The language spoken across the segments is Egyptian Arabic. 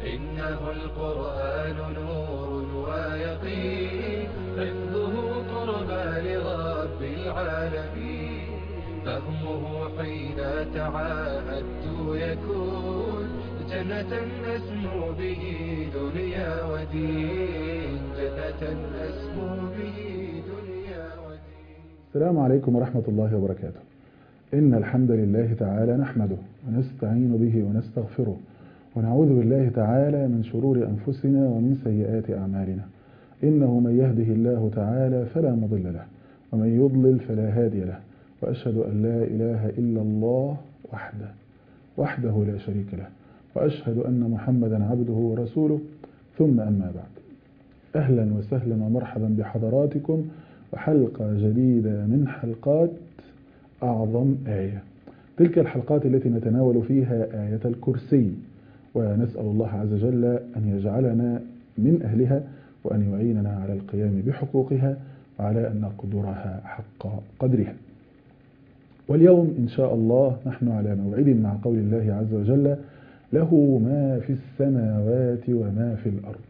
إنه القرآن نور ويقين حفظه قربى لرب العالمين فهمه حين تعاهدت يكون جنة أسمو به دنيا ودين جنة أسمو به دنيا ودين السلام عليكم ورحمة الله وبركاته إن الحمد لله تعالى نحمده ونستعين به ونستغفره ونعوذ بالله تعالى من شرور أنفسنا ومن سيئات أعمالنا إنه من يهده الله تعالى فلا مضل له ومن يضلل فلا هادي له وأشهد أن لا إله إلا الله وحده وحده لا شريك له وأشهد أن محمدا عبده ورسوله ثم أما بعد أهلا وسهلا ومرحبا بحضراتكم وحلقة جديدة من حلقات أعظم آية تلك الحلقات التي نتناول فيها آية الكرسي ونسأل الله عز وجل أن يجعلنا من أهلها وأن يعيننا على القيام بحقوقها وعلى أن نقدرها حق قدرها واليوم إن شاء الله نحن على موعد مع قول الله عز وجل له ما في السماوات وما في الأرض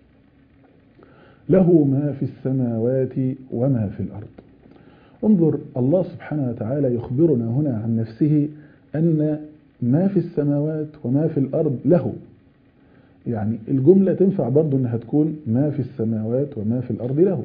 له ما في السماوات وما في الأرض انظر الله سبحانه وتعالى يخبرنا هنا عن نفسه أن ما في السماوات وما في الأرض له يعني الجملة تنفع برضو أنها تكون ما في السماوات وما في الأرض له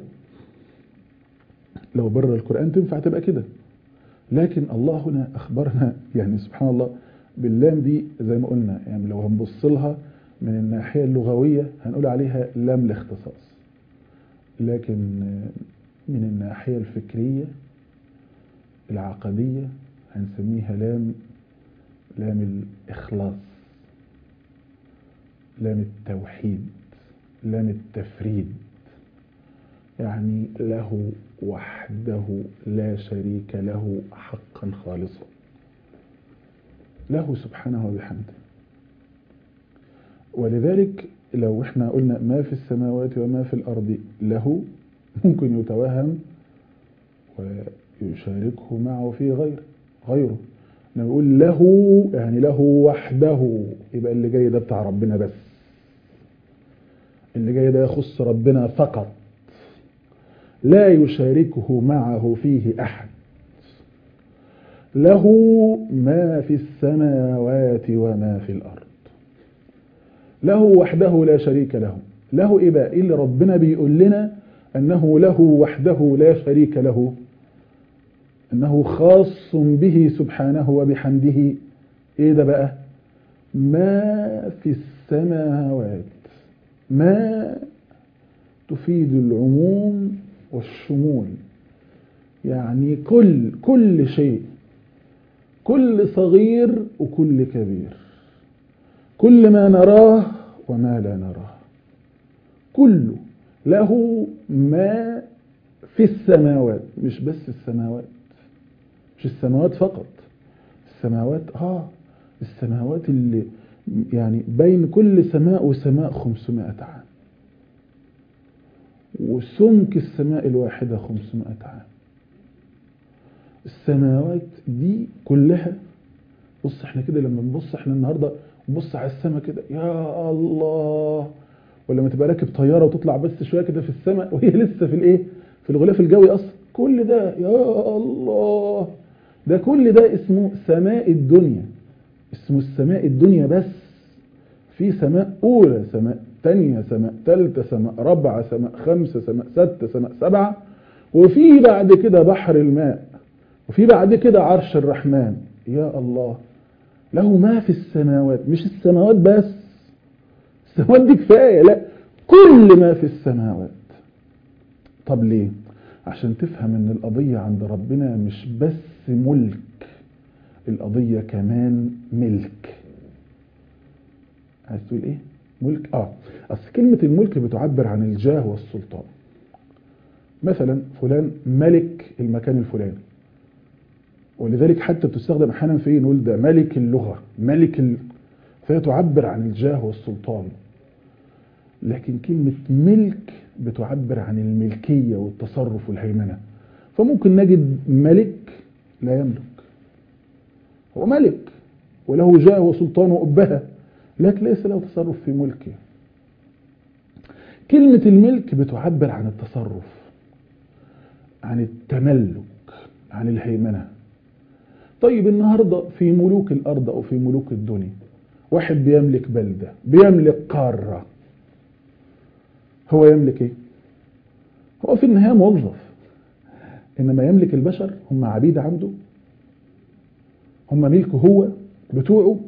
لو بره القرآن تنفع تبقى كده لكن الله هنا أخبرنا يعني سبحان الله باللام دي زي ما قلنا يعني لو هنبص لها من الناحية اللغوية هنقول عليها لام الاختصاص لكن من الناحية الفكرية العقدية هنسميها لام لام الإخلاص لام التوحيد لام التفريد يعني له وحده لا شريك له حقا خالصا له سبحانه وبحمده ولذلك لو احنا قلنا ما في السماوات وما في الأرض له ممكن يتوهم ويشاركه معه في غيره غيره نقول له يعني له وحده يبقى اللي جاي ده بتاع ربنا بس اللي جاي ده يخص ربنا فقط لا يشاركه معه فيه أحد له ما في السماوات وما في الأرض له وحده لا شريك له له إيه بقى إيه اللي ربنا بيقول لنا أنه له وحده لا شريك له أنه خاص به سبحانه وبحمده إيه ده بقى ما في السماوات ما تفيد العموم والشمول يعني كل كل شيء كل صغير وكل كبير كل ما نراه وما لا نراه كله له ما في السماوات مش بس السماوات مش السماوات فقط السماوات اه السماوات اللي يعني بين كل سماء وسماء 500 عام وسمك السماء الواحدة 500 عام السماوات دي كلها بص احنا كده لما نبص احنا النهاردة نبص على السماء كده يا الله ولما تبقى راكب طيارة وتطلع بس شوية كده في السماء وهي لسه في الايه في الغلاف الجوي اصلا كل ده يا الله ده كل ده اسمه سماء الدنيا اسمه السماء الدنيا بس في سماء أولى سماء تانية سماء تالتة سماء رابعة سماء خمسة سماء ستة سماء سبعة وفي بعد كده بحر الماء وفي بعد كده عرش الرحمن يا الله له ما في السماوات مش السماوات بس السماوات دي كفاية لا كل ما في السماوات طب ليه عشان تفهم ان القضية عند ربنا مش بس ملك القضية كمان ملك عايز تقول ايه ملك اه اصل كلمة الملك بتعبر عن الجاه والسلطان مثلا فلان ملك المكان الفلاني ولذلك حتى بتستخدم احيانا في نقول ده ملك اللغة ملك ال... فهي تعبر عن الجاه والسلطان لكن كلمة ملك بتعبر عن الملكية والتصرف والهيمنة فممكن نجد ملك لا يملك هو ملك وله جاه وسلطان وأبهة لكن ليس له تصرف في ملكه كلمة الملك بتعبر عن التصرف عن التملك عن الهيمنة طيب النهاردة في ملوك الأرض أو في ملوك الدنيا واحد بيملك بلدة بيملك قارة هو يملك ايه هو في النهاية موظف إنما يملك البشر هم عبيد عنده هم ملكه هو بتوعه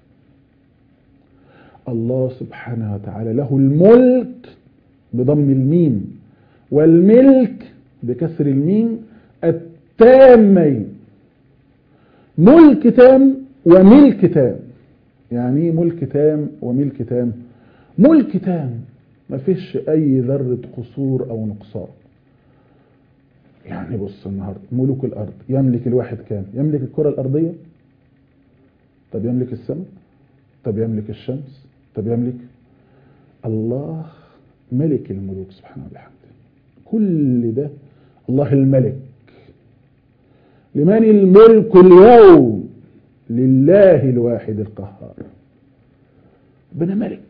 الله سبحانه وتعالى له الملك بضم الميم والملك بكسر الميم التامين ملك تام وملك تام يعني ايه ملك تام وملك تام ملك تام ما فيش اي ذرة قصور او نقصان يعني بص النهاردة ملوك الارض يملك الواحد كام يملك الكرة الارضية طب يملك السماء طب يملك الشمس طب يملك الله ملك الملوك سبحانه وبحمده كل ده الله الملك لمن الملك اليوم لله الواحد القهار ربنا ملك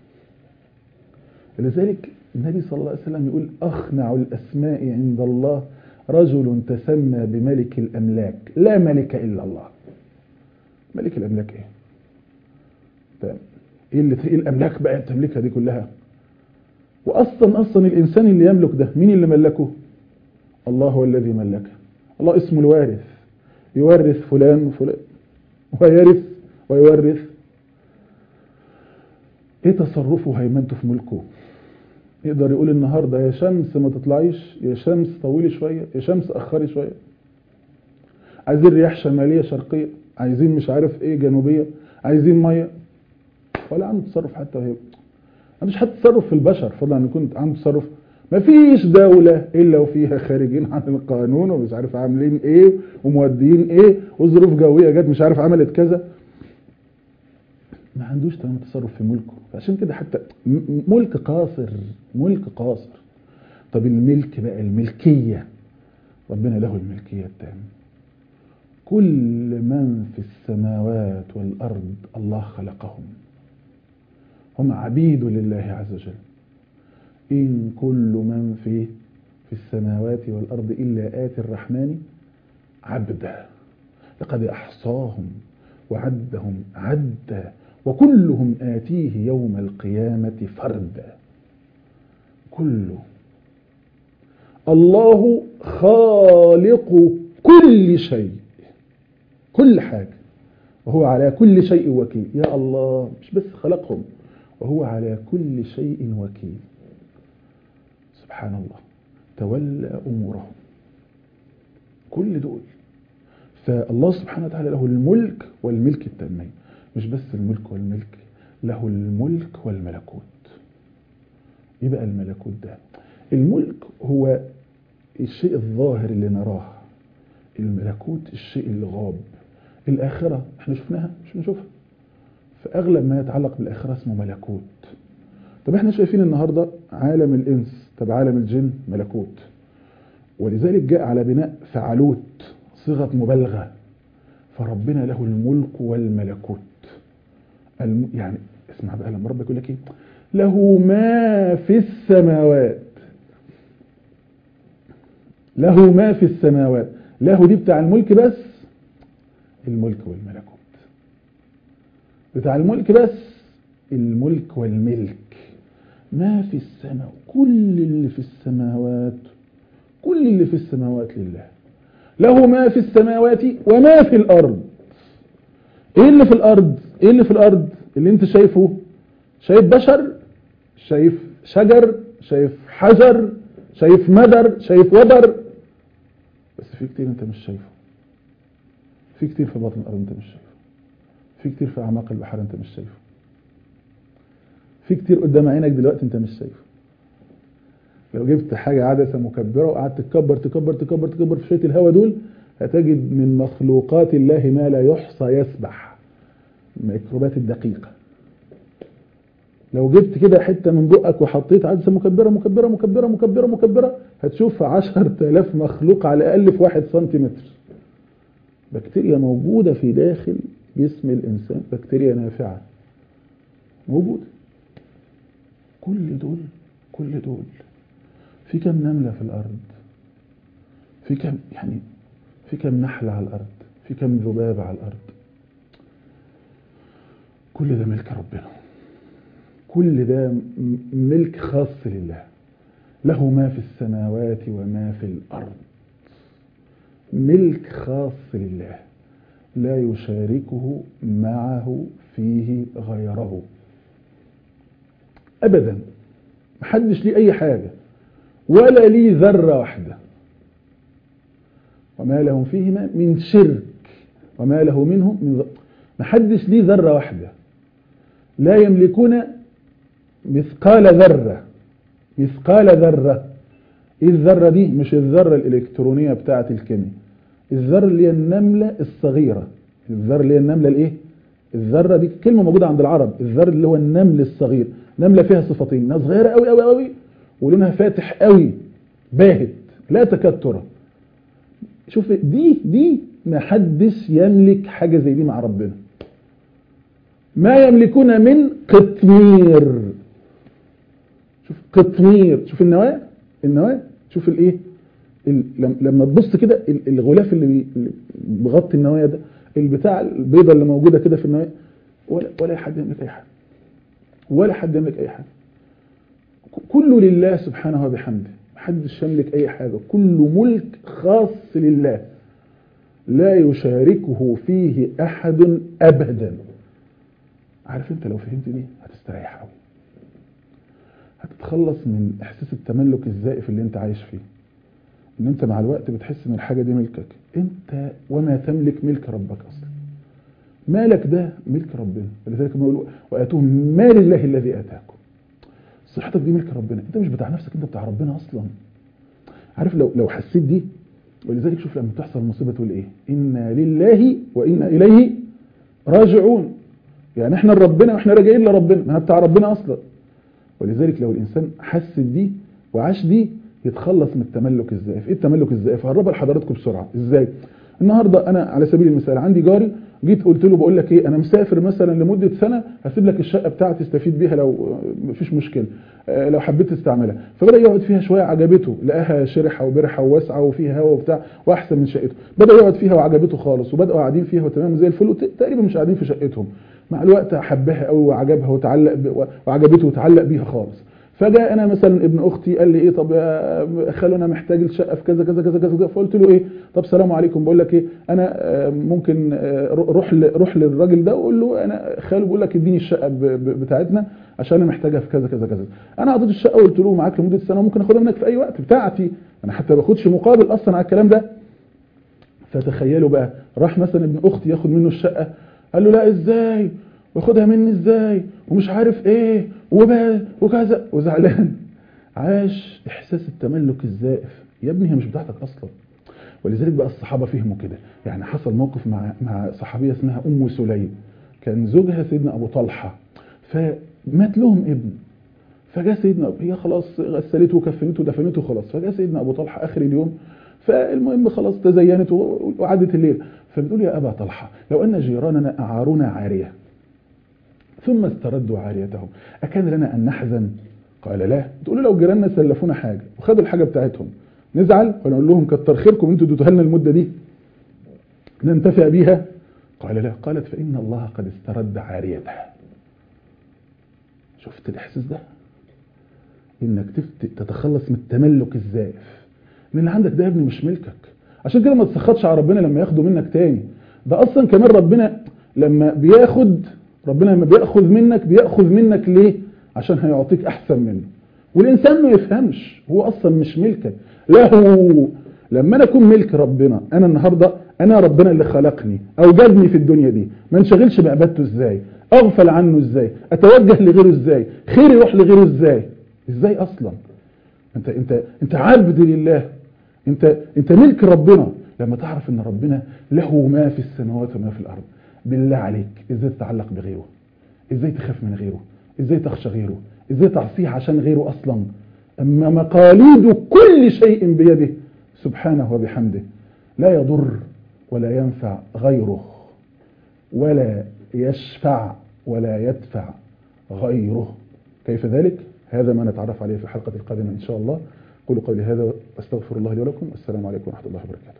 لذلك النبي صلى الله عليه وسلم يقول أخنع الأسماء عند الله رجل تسمى بملك الأملاك لا ملك إلا الله ملك الأملاك إيه طيب إيه, اللي إيه الأملاك بقى تملكها دي كلها وأصلا أصلا الإنسان اللي يملك ده مين اللي ملكه الله هو الذي ملكه الله اسمه الوارث يورث فلان وفلان ويرث ويورث ايه تصرفه وهيمنته في ملكه يقدر يقول النهارده يا شمس ما تطلعيش يا شمس طولي شويه يا شمس اخري شويه عايزين رياح شماليه شرقيه عايزين مش عارف ايه جنوبيه عايزين ميه ولا عنده تصرف حتى وهي ما فيش حتى تصرف في البشر فضلا ان يكون عنده تصرف ما فيش دولة إلا وفيها خارجين عن القانون ومش عارف عاملين إيه وموديين إيه وظروف جوية جت مش عارف عملت كذا ما عندوش تمام تصرف في ملكه عشان كده حتى ملك قاصر ملك قاصر طب الملك بقى الملكية ربنا له الملكية التامة كل من في السماوات والأرض الله خلقهم هم عبيد لله عز وجل إن كل من في في السماوات والأرض إلا آتي الرحمن عبدا لقد أحصاهم وعدهم عدا وكلهم آتيه يوم القيامة فردا كله الله خالق كل شيء كل حاجة وهو على كل شيء وكيل يا الله مش بس خلقهم وهو على كل شيء وكيل سبحان الله تولى أمورهم كل دول فالله سبحانه وتعالى له الملك والملك التامين مش بس الملك والملك له الملك والملكوت يبقى الملكوت ده الملك هو الشيء الظاهر اللي نراه الملكوت الشيء اللي غاب الآخرة احنا شفناها مش بنشوفها فأغلب ما يتعلق بالآخرة اسمه ملكوت طب احنا شايفين النهاردة عالم الإنس طب عالم الجن ملكوت ولذلك جاء على بناء فعلوت صيغة مبالغة فربنا له الملك والملكوت الم... يعني اسمع بقى لما ربك يقول لك ايه له ما في السماوات له ما في السماوات له دي بتاع الملك بس الملك والملكوت بتاع الملك بس الملك والملك ما في السماء كل اللي في السماوات كل اللي في السماوات لله له ما في السماوات وما في الأرض ايه اللي في الأرض ايه اللي في الأرض اللي انت شايفه شايف بشر شايف شجر شايف حجر شايف مدر شايف ودر بس في كتير انت مش شايفه في كتير في بطن الأرض انت مش شايفه في كتير في أعماق البحر انت مش شايفه في كتير قدام عينك دلوقتي انت مش شايفه لو جبت حاجة عدسة مكبرة وقعدت تكبر تكبر تكبر تكبر في شوية الهواء دول هتجد من مخلوقات الله ما لا يحصى يسبح الميكروبات الدقيقة لو جبت كده حتة من بقك وحطيت عدسة مكبرة مكبرة مكبرة مكبرة مكبرة هتشوف عشر تلاف مخلوق على الأقل في واحد سنتيمتر بكتيريا موجودة في داخل جسم الإنسان بكتيريا نافعة موجودة كل دول كل دول في كم نملة في الأرض في كم يعني في كم نحلة على الأرض في كم ذبابة على الأرض كل ده ملك ربنا كل ده م- ملك خاص لله له ما في السماوات وما في الأرض ملك خاص لله لا يشاركه معه فيه غيره أبدا محدش ليه أي حاجة ولا ليه ذرة واحدة وما لهم فيهما من شرك وما له منهم من ذ... محدش ليه ذرة واحدة لا يملكون مثقال ذرة مثقال ذرة ايه الذرة دي مش الذرة الإلكترونية بتاعة الكيمياء الذرة اللي هي النملة الصغيرة الذرة اللي هي النملة الايه الذرة دي كلمة موجودة عند العرب الذر اللي هو النمل الصغير نملة فيها صفتين انها صغيرة قوي قوي قوي ولونها فاتح قوي باهت لا تكاد ترى شوف دي دي ما حدش يملك حاجة زي دي مع ربنا ما يملكون من قطمير شوف قطمير شوف النواة النواة شوف الايه ال- لم- لما تبص كده ال- الغلاف اللي بي- اللي بيغطي النوايا ده البتاع البيضة اللي موجودة كده في النوايا ولا ولا حد يملك اي حاجة ولا حد يملك اي حاجة ك- كله لله سبحانه وبحمده محدش يملك اي حاجة كله ملك خاص لله لا يشاركه فيه احد ابدا عارف انت لو فهمت دي هتستريح قوي هتتخلص من احساس التملك الزائف اللي انت عايش فيه ان انت مع الوقت بتحس ان الحاجة دي ملكك انت وما تملك ملك ربك اصلا مالك ده ملك ربنا ولذلك بنقول واتوهم ما لله الذي اتاكم صحتك دي ملك ربنا انت مش بتاع نفسك انت بتاع ربنا اصلا عارف لو لو حسيت دي ولذلك شوف لما تحصل مصيبه تقول ايه انا لله وانا اليه راجعون يعني احنا لربنا واحنا راجعين لربنا ما انا بتاع ربنا اصلا ولذلك لو الانسان حس دي وعاش دي يتخلص من التملك الزائف ايه التملك الزائف هقربها لحضراتكم بسرعه ازاي النهارده انا على سبيل المثال عندي جاري جيت قلت له بقول لك ايه انا مسافر مثلا لمده سنه هسيب لك الشقه بتاعتي تستفيد بيها لو مفيش مشكله آه، لو حبيت تستعملها فبدا يقعد فيها شويه عجبته لقاها شرحه وبرحه وواسعه وفيها هوا وبتاع واحسن من شقته بدا يقعد فيها وعجبته خالص وبداوا قاعدين فيها وتمام زي الفل وت- تقريبا مش قاعدين في شقتهم مع الوقت حبها قوي وعجبها وتعلق ب... وعجبته وتعلق بيها خالص فجاء انا مثلا ابن اختي قال لي ايه طب يا خالو انا محتاج الشقه في كذا كذا كذا كذا كذا. فقلت له ايه طب سلام عليكم بقول لك ايه انا آه، ممكن آه، روح ل- روح للراجل ده وقول له انا خالو بيقول لك اديني الشقه ب- ب- بتاعتنا عشان انا محتاجها في كذا كذا كذا انا اعطيته الشقه وقلت له معاك لمده سنه ممكن اخدها منك في اي وقت بتاعتي انا حتى ما باخدش مقابل اصلا على الكلام ده فتخيلوا بقى راح مثلا ابن اختي ياخد منه الشقه قال له لا ازاي واخدها مني ازاي ومش عارف ايه وبقى وكذا وزعلان عاش احساس التملك الزائف يا ابني هي مش بتاعتك اصلا ولذلك بقى الصحابه فهموا كده يعني حصل موقف مع مع صحابيه اسمها ام سليم كان زوجها سيدنا ابو طلحه فمات لهم ابن فجاء سيدنا أبو هي خلاص غسلته وكفنته ودفنته خلاص فجاء سيدنا ابو طلحه اخر اليوم فالمهم خلاص تزينت و- وعدت الليل فبتقول يا ابا طلحه لو ان جيراننا اعارونا عاريه ثم استردوا عاريتهم أكان لنا أن نحزن قال لا تقول له لو جيراننا سلفونا حاجة وخدوا الحاجة بتاعتهم نزعل ونقول لهم كتر خيركم انتوا اديتوها لنا المدة دي ننتفع بيها قال لا قالت فإن الله قد استرد عاريتها شفت الإحساس ده إنك تفت- تتخلص من التملك الزائف ان اللي عندك ده يا ابني مش ملكك عشان كده ما تسخطش على ربنا لما ياخده منك تاني ده اصلا كمان ربنا لما بياخد ربنا لما بياخذ منك بياخذ منك ليه عشان هيعطيك احسن منه والانسان ما يفهمش هو اصلا مش ملكك له لما انا اكون ملك ربنا انا النهارده انا ربنا اللي خلقني اوجدني في الدنيا دي ما انشغلش بعبادته ازاي اغفل عنه ازاي اتوجه لغيره ازاي خير يروح لغيره ازاي ازاي اصلا انت انت انت عبد لله انت انت ملك ربنا لما تعرف ان ربنا له ما في السماوات وما في الارض بالله عليك ازاي تتعلق بغيره ازاي تخاف من غيره ازاي تخشى غيره ازاي تعصيه عشان غيره اصلا اما مقاليد كل شيء بيده سبحانه وبحمده لا يضر ولا ينفع غيره ولا يشفع ولا يدفع غيره كيف ذلك؟ هذا ما نتعرف عليه في الحلقة القادمة إن شاء الله قولوا قولي هذا واستغفر الله لي ولكم والسلام عليكم ورحمة الله وبركاته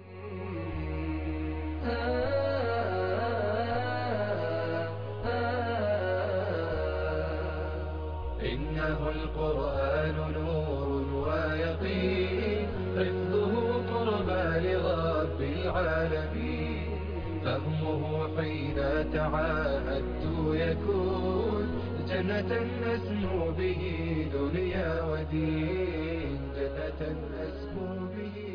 إنه القرآن نور ويقين حفظه قربى لرب العالمين فهمه حين تعاهدت يكون جنة أسمو به دنيا ودين جنة أسمو به